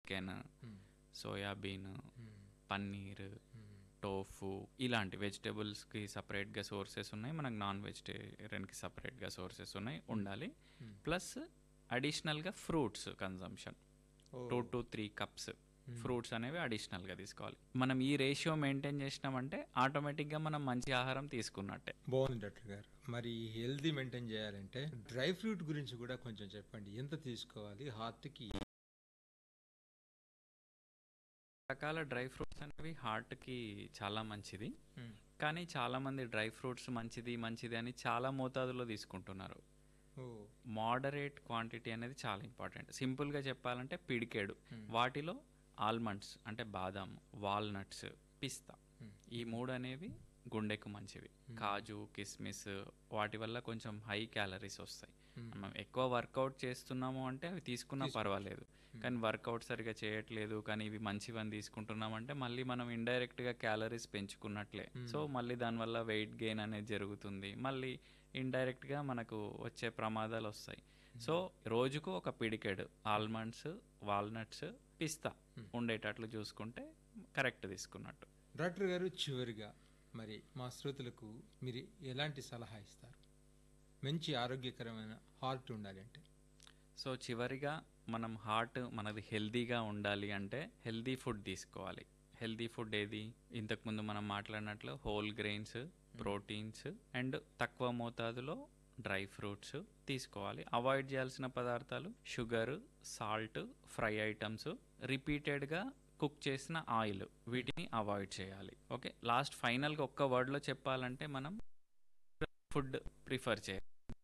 chicken soybean paneer tofu ఇలాంటి వెజిటేబుల్స్కి సపరేట్గా sources ఉన్నాయి మనకు నాన్ వెజిటేరియన్కి సపరేట్గా సోర్సెస్ ఉన్నాయి ఉండాలి ప్లస్ అడిషనల్గా fruits consumption two to three cups fruits అనేవి అడిషనల్గా తీసుకోవాలి మనం ఈ రేషియో మెయింటైన్ చేసినామంటే ఆటోమేటిక్గా మనం మంచి ఆహారం తీసుకున్నట్టే బాగుంది డాక్టర్ గారు మరి హెల్దీ మెయింటైన్ చేయాలంటే డ్రై ఫ్రూట్ గురించి కూడా కొంచెం చెప్పండి ఎంత తీసుకోవాలి హార్ట్కి రకాల డ్రై ఫ్రూట్స్ అనేవి హార్ట్కి చాలా మంచిది కానీ చాలా మంది డ్రై ఫ్రూట్స్ మంచిది మంచిది అని చాలా మోతాదులో తీసుకుంటున్నారు ఓ మోడరేట్ క్వాంటిటీ అనేది చాలా ఇంపార్టెంట్ సింపుల్గా చెప్పాలంటే పిడికేడు వాటిలో ఆల్మండ్స్ అంటే బాదాం వాల్నట్స్ పిస్తా ఈ మూడు అనేవి గుండెకు మంచివి కాజు కిస్మిస్ వాటి వల్ల కొంచెం హై క్యాలరీస్ వస్తాయి మనం ఎక్కువ వర్కౌట్ చేస్తున్నాము అంటే అవి తీసుకున్నా పర్వాలేదు కానీ వర్కౌట్ సరిగా చేయట్లేదు కానీ ఇవి మంచివని తీసుకుంటున్నామంటే మళ్ళీ మనం ఇండైరెక్ట్ గా క్యాలరీస్ పెంచుకున్నట్లే సో మళ్ళీ దానివల్ల వెయిట్ గెయిన్ అనేది జరుగుతుంది మళ్ళీ ఇండైరెక్ట్ గా మనకు వచ్చే ప్రమాదాలు వస్తాయి సో రోజుకు ఒక పిడికెడు ఆల్మండ్స్ వాల్నట్స్ పిస్తా ఉండేటట్లు చూసుకుంటే కరెక్ట్ తీసుకున్నట్టు డాక్టర్ గారు చివరిగా మరి మా శ్రోతలకు మీరు ఎలాంటి సలహా ఇస్తారు మంచి ఆరోగ్యకరమైన హార్ట్ ఉండాలి అంటే సో చివరిగా మనం హార్ట్ మనది హెల్దీగా ఉండాలి అంటే హెల్దీ ఫుడ్ తీసుకోవాలి హెల్దీ ఫుడ్ ఏది ఇంతకుముందు మనం మాట్లాడినట్లు హోల్ గ్రెయిన్స్ ప్రోటీన్స్ అండ్ తక్కువ మోతాదులో డ్రై ఫ్రూట్స్ తీసుకోవాలి అవాయిడ్ చేయాల్సిన పదార్థాలు షుగర్ సాల్ట్ ఫ్రై ఐటమ్స్ రిపీటెడ్గా కుక్ చేసిన ఆయిల్ వీటిని అవాయిడ్ చేయాలి ఓకే లాస్ట్ ఫైనల్గా ఒక్క వర్డ్లో చెప్పాలంటే మనం ఫుడ్ ప్రిఫర్ చేయాలి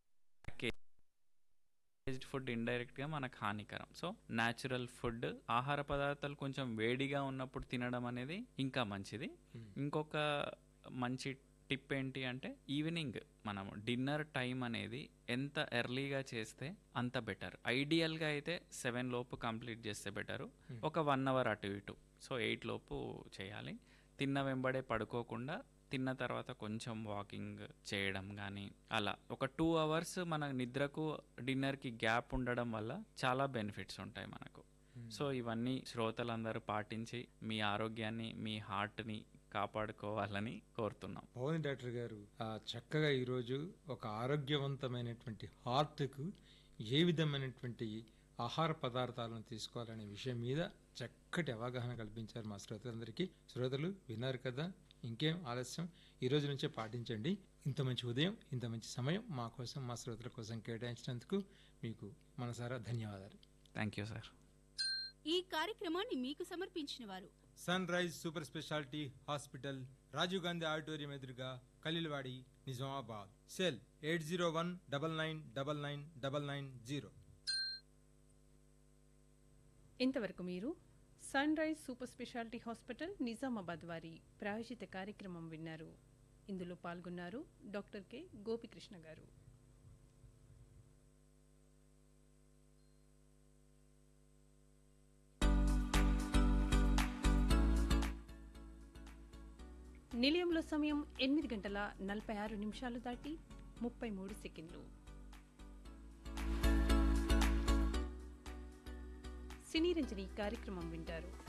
ప్యాకేజ్డ్ ఫుడ్ ఇండైరెక్ట్ గా మనకు హానికరం సో న్యాచురల్ ఫుడ్ ఆహార పదార్థాలు కొంచెం వేడిగా ఉన్నప్పుడు తినడం అనేది ఇంకా మంచిది ఇంకొక మంచి టిప్ ఏంటి అంటే ఈవినింగ్ మనం డిన్నర్ టైం అనేది ఎంత ఎర్లీగా చేస్తే అంత బెటర్ ఐడియల్గా అయితే సెవెన్ లోపు కంప్లీట్ చేస్తే బెటరు ఒక వన్ అవర్ అటు ఇటు సో ఎయిట్ లోపు చేయాలి తిన్న వెంబడే పడుకోకుండా తిన్న తర్వాత కొంచెం వాకింగ్ చేయడం కానీ అలా ఒక టూ అవర్స్ మన నిద్రకు డిన్నర్కి గ్యాప్ ఉండడం వల్ల చాలా బెనిఫిట్స్ ఉంటాయి మనకు సో ఇవన్నీ శ్రోతలందరూ పాటించి మీ ఆరోగ్యాన్ని మీ హార్ట్ని కాపాడుకోవాలని కోరుతున్నాం బాగుంది డాక్టర్ గారు ఆ చక్కగా ఈరోజు ఒక ఆరోగ్యవంతమైనటువంటి హార్ట్కు ఏ విధమైనటువంటి ఆహార పదార్థాలను తీసుకోవాలనే విషయం మీద చక్కటి అవగాహన కల్పించారు మా శ్రోతలందరికీ శ్రోతలు విన్నారు కదా ఇంకేం ఆలస్యం ఈ రోజు నుంచే పాటించండి ఇంత మంచి ఉదయం ఇంత మంచి సమయం మా కోసం మా శ్రోతల కోసం కేటాయించినందుకు మీకు మనసారా ధన్యవాదాలు థ్యాంక్ యూ సార్ ఈ కార్యక్రమాన్ని మీకు సమర్పించిన వారు sunrise super speciality hospital Rajiv Gandhi auditorium ఎదురుగా Khaleelwadi Nizamabad cell eight zero one double nine double nine double nine zero ఇంతవరకు మీరు sunrise super speciality hospital Nizamabad వారి ప్రాయోజిత కార్యక్రమం విన్నారు ఇందులో పాల్గొన్నారు డాక్టర్ కె గోపికృష్ణ గారు నిలయంలో సమయం ఎనిమిది గంటల నలభై ఆరు నిమిషాలు దాటి ముప్పై మూడు సెకండ్లు సినీ రంజని కార్యక్రమం వింటారు